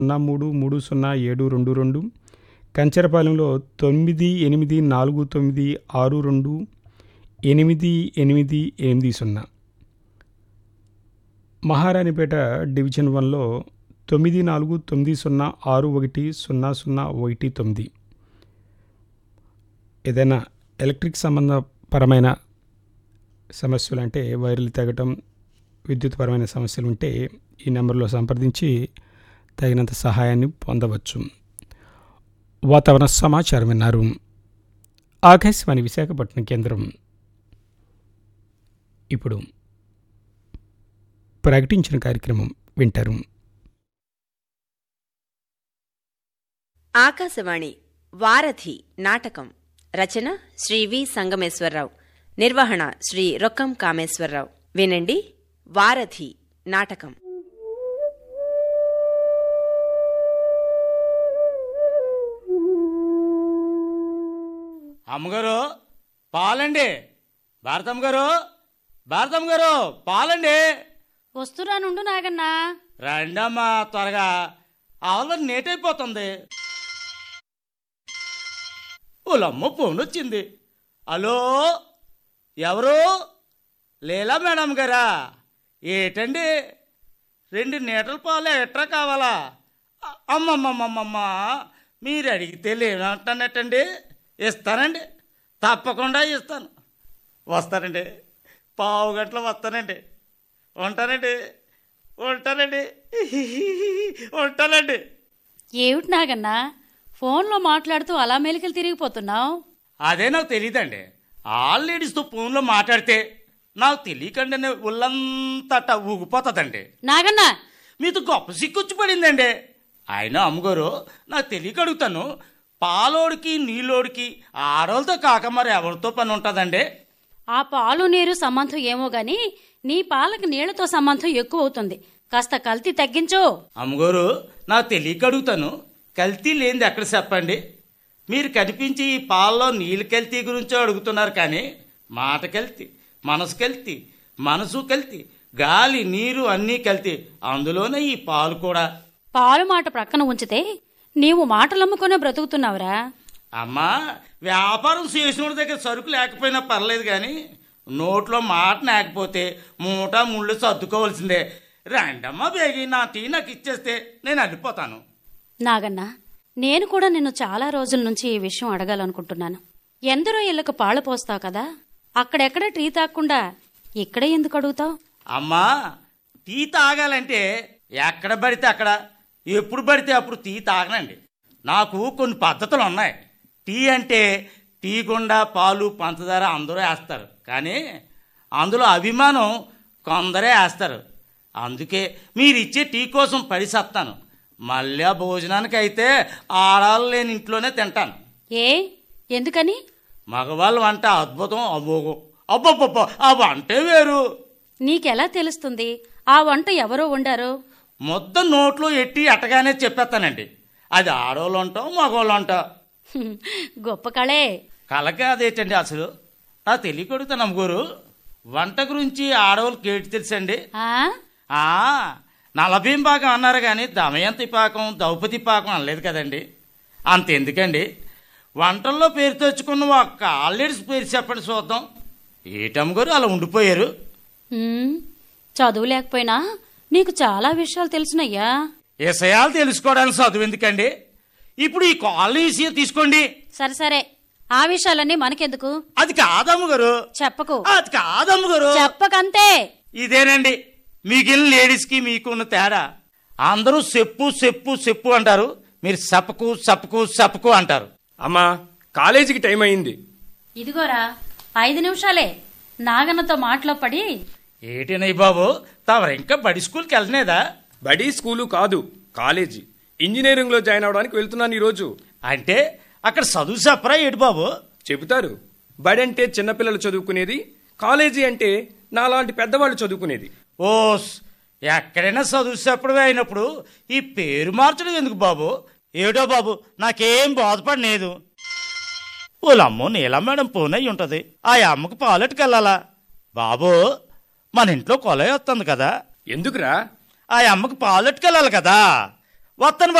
సున్నా మూడు మూడు సున్నా ఏడు రెండు రెండు కంచరపాలెంలో తొమ్మిది ఎనిమిది నాలుగు తొమ్మిది ఆరు రెండు ఎనిమిది ఎనిమిది ఎనిమిది సున్నా మహారాణిపేట డివిజన్ వన్లో తొమ్మిది నాలుగు తొమ్మిది సున్నా ఆరు ఒకటి సున్నా సున్నా ఒకటి తొమ్మిది ఏదైనా ఎలక్ట్రిక్ సంబంధపరమైన సమస్యలు అంటే వైర్లు తెగటం విద్యుత్పరమైన సమస్యలు ఉంటే ఈ నెంబర్లో సంప్రదించి తగినంత సహాయాన్ని పొందవచ్చు వాతావరణ సమాచారం విన్నారు ఆకాశవాణి విశాఖపట్నం కేంద్రం ఇప్పుడు ప్రకటించిన కార్యక్రమం వింటారు ఆకాశవాణి వారధి నాటకం రచన శ్రీ వి సంగమేశ్వరరావు నిర్వహణ శ్రీ రొక్కం కామేశ్వరరావు వినండి వారధి నాటకం అమ్మగారు పాలండి భారతమ్మ గారు భారతమ్మ గారు పాలండి వస్తురానుండు నాగన్నా రండమ్మా త్వరగా ఆవులో నేటైపోతుంది ఓలమ్మ ఫోన్ వచ్చింది హలో ఎవరు లీలా మేడం గారా ఏటండి రెండు నీటల పాలు ఎట్రా కావాలా అ- అమ్మమ్మమ్మమ్మమ్మ మీరు అడిగితే లేనంటానటండి ఇస్తానండి తప్పకుండా ఇస్తాను వస్తానండి పావు గంటలో వస్తానండి ఉంటానండి ఉంటానండి ఉంటానండి ఏమిటి నాగన్నా ఫోన్లో మాట్లాడుతూ అలా మెలికలు తిరిగిపోతున్నావు అదే నాకు తెలియదండి ఆల్ లేడీస్తో ఫోన్లో మాట్లాడితే నాకు తెలియకుండానే ఒళ్ళంతట ఊగిపోతుందండి నాగన్నా మీతో గొప్ప సిక్కొచ్చి పడిందండి ఆయన అమ్మగారు నాకు తెలియక అడుగుతాను పాలోడికి నీళ్ళోడికి ఆడవాళ్ళతో కాక మరి ఎవరితో పని ఉంటుందండి ఆ పాలు నీరు సంబంధం ఏమో గాని నీ పాలకు నీళ్లతో సంబంధం ఎక్కువ అవుతుంది కాస్త కల్తీ తగ్గించు అమ్మగారు నాకు తెలియక అడుగుతాను కల్తీ లేనిది ఎక్కడ చెప్పండి మీరు కనిపించి ఈ పాలలో నీళ్ళు కల్తీ గురించో అడుగుతున్నారు కానీ మాట కల్తీ మనసు కల్తీ మనసు కల్తీ గాలి నీరు అన్నీ కల్తీ అందులోనే ఈ పాలు కూడా పాలు మాట ప్రక్కన ఉంచితే నీవు మాటలమ్ముకునే బ్రతుకుతున్నావురా అమ్మా వ్యాపారం చేసిన దగ్గర సరుకు లేకపోయినా పర్లేదు కానీ నోట్లో మాట లేకపోతే మూట ముళ్ళు సర్దుకోవాల్సిందే రండమ్మా బేగి నా టీ నాకు ఇచ్చేస్తే నేను అల్లిపోతాను నాగన్నా నేను కూడా నిన్ను చాలా రోజుల నుంచి ఈ విషయం అడగాలనుకుంటున్నాను ఎందరో ఇళ్లకు పాలు పోస్తావు కదా అక్కడెక్కడ టీ తాగకుండా ఇక్కడే ఎందుకు అడుగుతావు అమ్మా టీ తాగాలంటే ఎక్కడ పడితే అక్కడ ఎప్పుడు పడితే అప్పుడు టీ తాగనండి నాకు కొన్ని పద్ధతులు ఉన్నాయి టీ అంటే టీ గుండా పాలు పంచదార అందరూ వేస్తారు కానీ అందులో అభిమానం కొందరే వేస్తారు అందుకే మీరు ఇచ్చే టీ కోసం పడి సత్తాను మళ్ళీ ఆ భోజనానికి అయితే ఆడాలు లేని ఇంట్లోనే తింటాను ఏ ఎందుకని మగవాళ్ళ వంట అద్భుతం అమోఘం అబ్బబ్బబ్బ ఆ వంటే వేరు నీకెలా తెలుస్తుంది ఆ వంట ఎవరో వండారో ముద్ద నోట్లో ఎట్టి అట్టగానే చెప్పేస్తానండి అది ఆడవాళ్ళు ఉంటాం మగవాళ్ళు ఉంటాం హ్మ్, గొప్ప కళే కలక అదేటండి అసలు నాకు తెలియకొడుతాను అమ్మగారు వంట గురించి ఆడవాళ్ళకి ఏంటి తెలుసండి ఆ ఆ నలభీం పాకం అన్నారు కానీ దమయంతి పాకం ద్రౌపది పాకం అనలేదు కదండి అంతెందుకండి వంటల్లో పేరు తెచ్చుకున్న ఒక్క ఆల్రెడీస్ పేరు చెప్పండి చూద్దాం ఏటమ్మ గారు అలా ఉండిపోయారు హ్మ్, చదువు లేకపోయినా నీకు చాలా విషయాలు తెలుసునయ్యా విషయాలు తెలుసుకోవడానికి చదువు ఎందుకండి ఇప్పుడు ఈ కాలనీ విషయం తీసుకోండి సరే సరే ఆ విషయాలన్నీ మనకెందుకు అది కాదమ్మ గారు చెప్పకు అది కాదమ్మ గారు చెప్పకంతే ఇదేనండి మిగిలిన లేడీస్కి మీకున్న తేడా అందరూ చెప్పు చెప్పు చెప్పు అంటారు మీరు సపకు సపకు సపకు అంటారు అమ్మా కాలేజీకి టైం అయింది ఇదిగోరా ఐదు నిమిషాలే నాగన్నతో మాటలో పడి ఏటినయ్య బాబు తమరు ఇంకా బడి స్కూల్కి వెళ్ళనేదా బడి స్కూలు కాదు కాలేజీ ఇంజనీరింగ్లో జాయిన్ అవడానికి వెళ్తున్నాను ఈరోజు అంటే అక్కడ చదువు చెప్పరా ఏటి బాబు చెబుతారు బడి అంటే చిన్నపిల్లలు చదువుకునేది కాలేజీ అంటే నాలాంటి పెద్దవాళ్ళు చదువుకునేది ఓస్ ఎక్కడైనా చదువు చెప్పడమే అయినప్పుడు ఈ పేరు మార్చడం ఎందుకు బాబు ఏటో బాబు నాకేం బాధపడలేదు ఓలమ్మో నీలా మేడం ఫోన్ అయి ఉంటది ఆ అమ్మకి పాలెట్టుకెళ్ళాలా బాబు మన ఇంట్లో కొలయి వస్తుంది కదా ఎందుకురా ఆ అమ్మకి పాలెట్టుకెళ్ళాలి కదా వత్తను